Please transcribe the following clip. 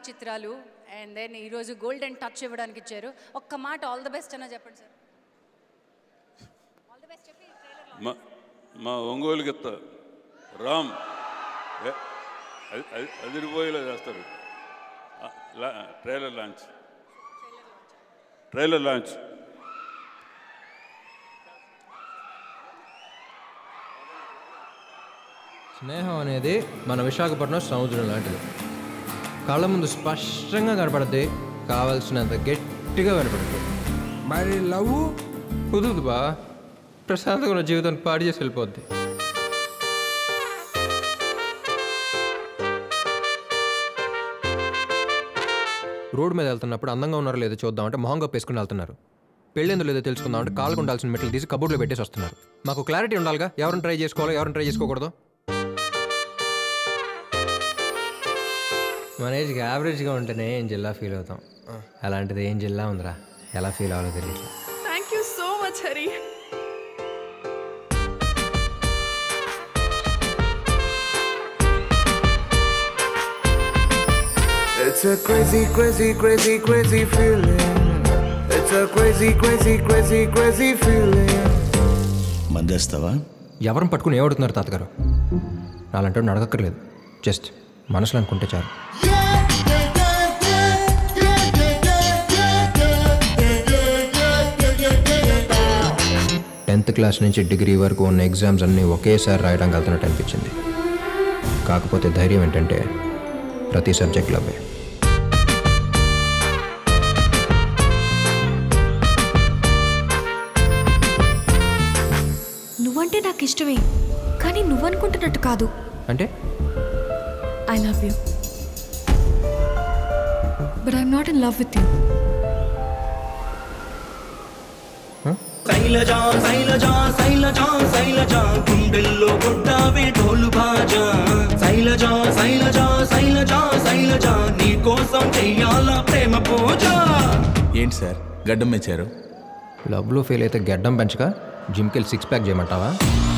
చిత్రాలు and then ఈరోజు golden touch ఇవ్వడానికి ఇచ్చారు ఒక్క మాట ఆల్ ద బెస్ట్ అన్న చెప్పండి సార్ ఆల్ ద బెస్ట్ చెప్పి trailer మా మా ఒంగోలు గిత్త రామ్ ఏ, అది- అది- అదిరిపోయేలా చేస్తారు ఆ, లా- ట్రైలర్ లాంచ్ ట్రైలర్ లాంచ్ స్నేహం అనేది మన విశాఖపట్నం సముద్రం లాంటిది కళ్ళ ముందు స్పష్టంగా కనపడుద్ది కావలసినంత గట్టిగా కనపడుద్ది మరి లవ్ కుదురుదు బా ప్రశాంతంగా ఉన్న జీవితాన్ని పాడు చేసి వెళ్ళిపోద్ది రోడ్డు మీద వెళ్తున్నప్పుడు అందంగా ఉన్నారో లేదో చూద్దామంటే మొహం కప్పేసుకుని వెళ్తున్నారు పెళ్ళేందో లేదో తెలుసుకుందామంటే కాళ్ళకు ఉండాల్సిన మెట్లు తీసి కబోర్డ్లో పెట్టేసి వస్తున్నారు మాకు క్లారిటీ ఉండాలిగా ఎవరిని ట్రై చేసుకోవాలో ఎవరిని ట్రై చేసుకోకూడదు మన ఏజ్కి యావరేజ్గా ఉంటేనే ఏం జిల్లా ఫీల్ అవుతాం అలాంటిది ఏం జిల్లా ఉందిరా ఎలా ఫీల్ అవ్వాలో తెలియట్లేదు thank you so much Hari It's a crazy, crazy, crazy, crazy feeling. It's a crazy, crazy, crazy, crazy feeling. మందేస్తావా ఎవరిని పట్టుకుని ఏమడుతున్నారు తాతగారు నాలంటే నడకక్కర్లేదు జస్ట్ మనసులో అనుకుంటే చాలు టెన్త్ క్లాస్ నుంచి డిగ్రీ వరకు ఉన్న ఎగ్జామ్స్ అన్నీ ఒకేసారి రాయడానికి వెళ్తున్నట్టు అనిపించింది కాకపోతే ధైర్యం ఏంటంటే ప్రతి సబ్జెక్ట్లో అవే నువ్వంటే నాకు ఇష్టమే కానీ నువ్వనుకుంటున్నట్టు కాదు అంటే I love you but I'm not in love with you Shailaja Shailaja Shailaja Shailaja గుండెల్లో కొట్టావే ఢోలు బాజా శైలజా శైలజా శైలజా శైలజా నీ కోసం చెయ్యాలా ప్రేమ పూజ ఏంటి సార్ గడ్డం మెచ్చారు లవ్లో ఫెయిల్ అయితే గెడ్డం పెంచక జిమ్కి వెళ్ళి సిక్స్ ప్యాక్ చేయమంటావా